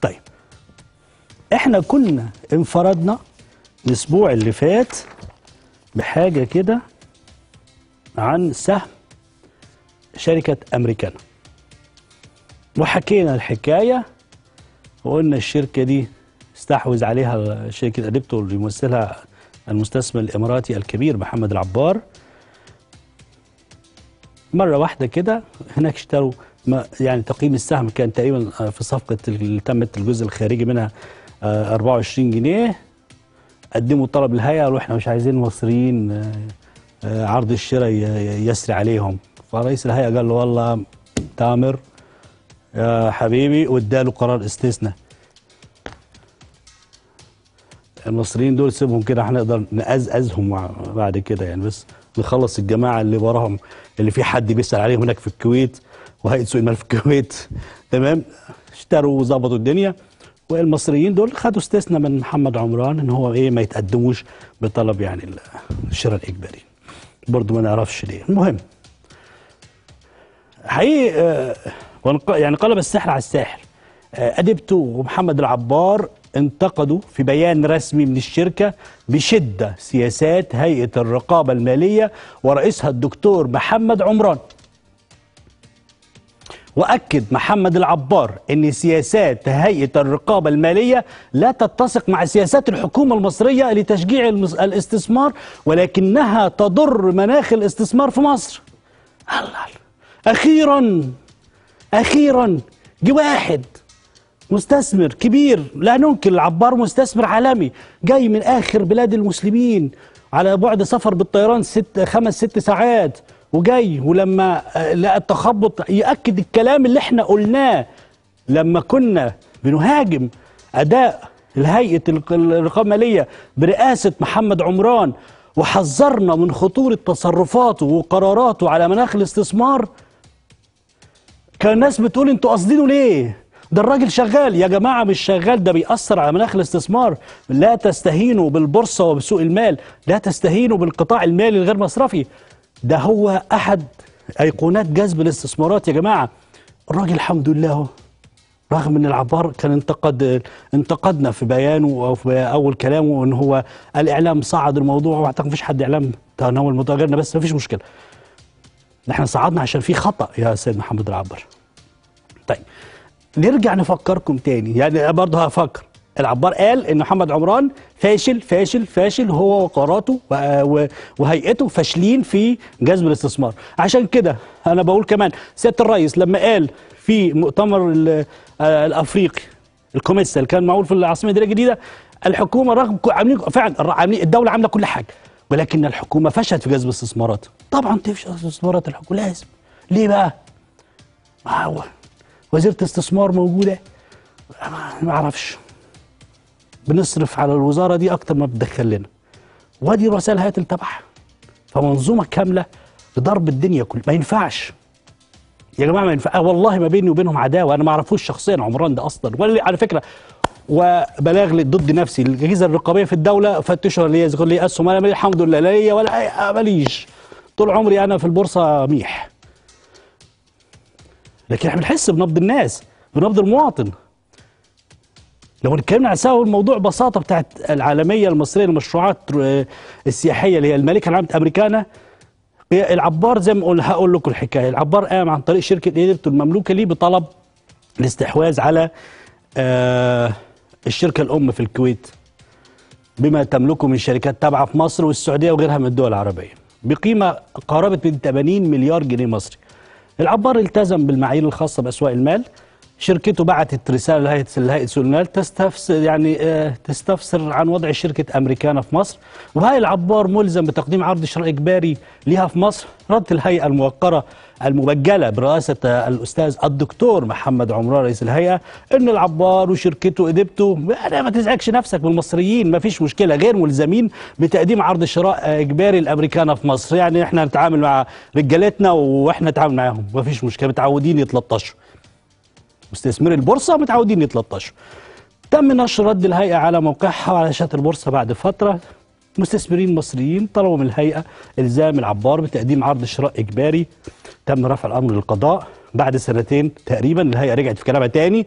طيب احنا كنا انفردنا الاسبوع اللي فات بحاجه كده عن سهم شركه امريكانا وحكينا الحكايه وقلنا الشركه دي استحوذ عليها شركه اديبتو اللي يمثلها المستثمر الاماراتي الكبير محمد العبار مره واحده كده هناك اشتروا ما يعني تقييم السهم كان تقريبا في صفقه اللي تمت الجزء الخارجي منها آه، 24 جنيه قدموا طلب الهيئه قالوا احنا مش عايزين المصريين آه، آه، عرض الشراء ي- يسري عليهم فرئيس الهيئه قال له والله تامر يا حبيبي واداله قرار استثناء المصريين دول سيبهم كده هنقدر نقزقزهم مع- بعد كده يعني بس نخلص الجماعه اللي وراهم اللي في حد بيسال عليهم هناك في الكويت وهيئه سوق المال في الكويت تمام اشتروا وظبطوا الدنيا والمصريين دول خدوا استثناء من محمد عمران ان هو ايه ما يتقدموش بطلب يعني ال- الشراء الاجباري برضه ما نعرفش ليه المهم حقيقي آه، وانق- يعني قلب السحر على الساحر آه، أديبتو ومحمد العبار انتقدوا في بيان رسمي من الشركة بشدة سياسات هيئة الرقابة المالية ورئيسها الدكتور محمد عمران وأكد محمد العبار أن سياسات هيئة الرقابة المالية لا تتسق مع سياسات الحكومة المصرية لتشجيع المس- الاستثمار ولكنها تضر مناخ الاستثمار في مصر الله أخيرا أخيرا جه واحد مستثمر كبير لا ننكر العبار مستثمر عالمي جاي من آخر بلاد المسلمين على بعد سفر بالطيران ست خمس ست ساعات وجاي ولما آه، لقى التخبط يأكد الكلام اللي احنا قلناه لما كنا بنهاجم أداء الهيئة الق- الرقابة المالية برئاسة محمد عمران وحذرنا من خطورة تصرفاته وقراراته على مناخ الاستثمار كان الناس بتقول انتوا قاصدينه ليه؟ ده الراجل شغال يا جماعه مش شغال ده بيأثر على مناخ الاستثمار لا تستهينوا بالبورصه وبسوق المال لا تستهينوا بالقطاع المالي الغير مصرفي ده هو احد ايقونات جذب الاستثمارات يا جماعه الراجل الحمد لله اهو رغم ان العبار كان انتقد انتقدنا في بيانه او في اول كلامه ان هو الاعلام صعد الموضوع واعتقد مفيش حد اعلام تناول الموضوع غيرنا بس مفيش مشكله احنا صعدنا عشان في خطأ يا سيد محمد العبار طيب نرجع نفكركم تاني يعني برضه هفكر العبار قال ان محمد عمران فاشل فاشل فاشل هو وقاراته و- و- وهيئته فاشلين في جذب الاستثمار عشان كده انا بقول كمان سياده الرئيس لما قال في مؤتمر ال- آه، الافريقي الكوميسا اللي كان معمول في العاصمه الاداريه الجديده الحكومه رغم ك- عاملين فعلا عاملين الدوله عامله كل حاجه ولكن الحكومه فشلت في جذب الاستثمارات طبعا تفشل استثمارات الحكومه لازم ليه بقى؟ ما هو وزيره استثمار موجوده ما- ما اعرفش بنصرف على الوزاره دي اكتر ما بتدخل لنا وادي رؤساء الهيئات اللي تبعها فمنظومه كامله لضرب الدنيا كلها ما ينفعش يا جماعه ما ينفع والله ما بيني وبينهم عداوه انا ما اعرفوش شخصيا عمران ده اصلا ولا على فكره وبلاغ لي ضد نفسي الاجهزه الرقابيه في الدوله فتشوا لي يذكر لي اسهم انا مالي- الحمد لله لا ليا ولا أي- ماليش طول عمري انا في البورصه ميح لكن احنا بنحس بنبض الناس بنبض المواطن لو اتكلمنا على سبب الموضوع ببساطه بتاعت العالميه المصريه للمشروعات آه، السياحيه اللي هي الملكه العامه امريكانا هي العبار زي ما قلنا هقول لكم الحكايه العبار قام عن طريق شركه ايديبتو المملوكه ليه بطلب الاستحواذ على آه الشركه الام في الكويت بما تملكه من شركات تابعه في مصر والسعوديه وغيرها من الدول العربيه بقيمه قاربه من 80 مليار جنيه مصري العبار التزم بالمعايير الخاصه باسواق المال شركته بعتت رساله لهيئه لهيئه سوق المال تستفسر يعني آه، تستفسر عن وضع شركه امريكانا في مصر وهي العبار ملزم بتقديم عرض شراء اجباري ليها في مصر ردت الهيئه الموقره المبجله برئاسه آه، الاستاذ الدكتور محمد عمران رئيس الهيئه ان العبار وشركته ادبته يعني ما تزعجش نفسك بالمصريين ما فيش مشكله غير ملزمين بتقديم عرض شراء آه، اجباري لامريكانا في مصر يعني احنا نتعامل مع رجالتنا واحنا نتعامل معاهم ما فيش مشكله متعودين يتلطشوا مستثمري البورصه متعودين يتلطشوا تم نشر رد الهيئه على موقعها وعلى شات البورصه بعد فتره مستثمرين مصريين طلبوا من الهيئه الزام العبار بتقديم عرض شراء اجباري تم رفع الامر للقضاء بعد سنتين تقريبا الهيئه رجعت في كلامها تاني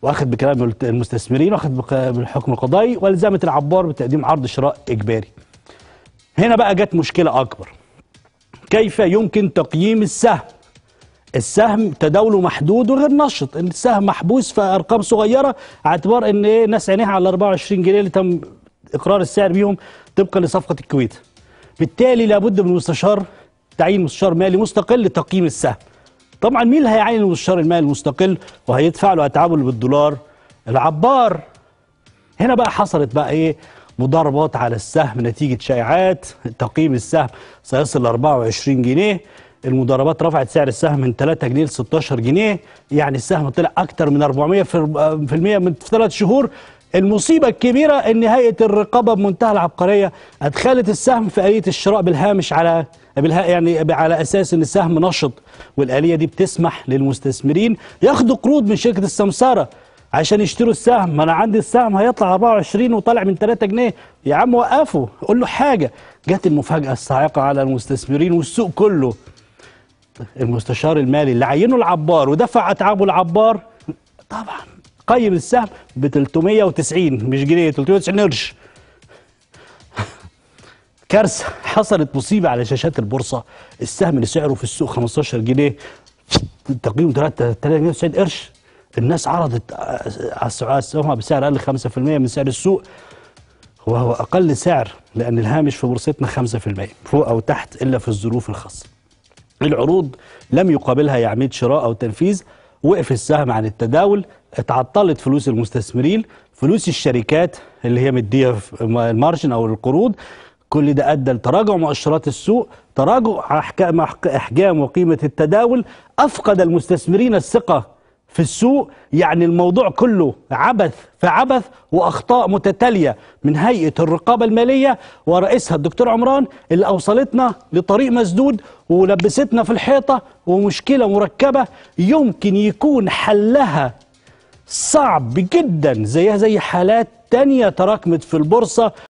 واخد بكلام المستثمرين واخد بق- بالحكم القضائي والزمت العبار بتقديم عرض شراء اجباري هنا بقى جت مشكله اكبر كيف يمكن تقييم السهم السهم تداوله محدود وغير نشط ان السهم محبوس في ارقام صغيره على اعتبار ان ايه ناس عينيها على 24 جنيه اللي تم اقرار السعر بيهم طبقا لصفقه الكويت بالتالي لابد من مستشار تعيين مستشار مالي مستقل لتقييم السهم طبعا مين اللي هيعين المستشار المالي المستقل وهيدفع له اتعابه اللي بالدولار العبار هنا بقى حصلت بقى ايه مضاربات على السهم نتيجة شائعات تقييم السهم سيصل ل 24 جنيه المضاربات رفعت سعر السهم من 3 جنيه ل 16 جنيه يعني السهم طلع اكتر من 400 في في المية من في ثلاث شهور المصيبة الكبيرة ان هيئة الرقابة بمنتهى العبقرية ادخلت السهم في آلية الشراء بالهامش على بالها يعني على اساس ان السهم نشط والآلية دي بتسمح للمستثمرين ياخدوا قروض من شركة السمسارة عشان يشتروا السهم ما انا عندي السهم هيطلع 24 وطالع من 3 جنيه يا عم وقفوا قول له حاجه جت المفاجاه الصاعقه على المستثمرين والسوق كله المستشار المالي اللي عينه العبار ودفع اتعابه العبار طبعا قيم السهم ب 390 مش جنيه 390 قرش كارثه حصلت مصيبه على شاشات البورصه السهم اللي سعره في السوق 15 جنيه تقييم 3 93 قرش الناس عرضت على السهم بسعر اقل 5% من سعر السوق وهو اقل سعر لان الهامش في بورصتنا 5% فوق او تحت الا في الظروف الخاصه. العروض لم يقابلها يعميد شراء او تنفيذ وقف السهم عن التداول اتعطلت فلوس المستثمرين فلوس الشركات اللي هي مديها في المارجن او القروض كل ده ادى لتراجع مؤشرات السوق تراجع احكام احجام وقيمه التداول افقد المستثمرين الثقه في السوق يعني الموضوع كله عبث في عبث واخطاء متتاليه من هيئه الرقابه الماليه ورئيسها الدكتور عمران اللي اوصلتنا لطريق مسدود ولبستنا في الحيطه ومشكله مركبه يمكن يكون حلها صعب جدا زيها زي حالات تانية تراكمت في البورصه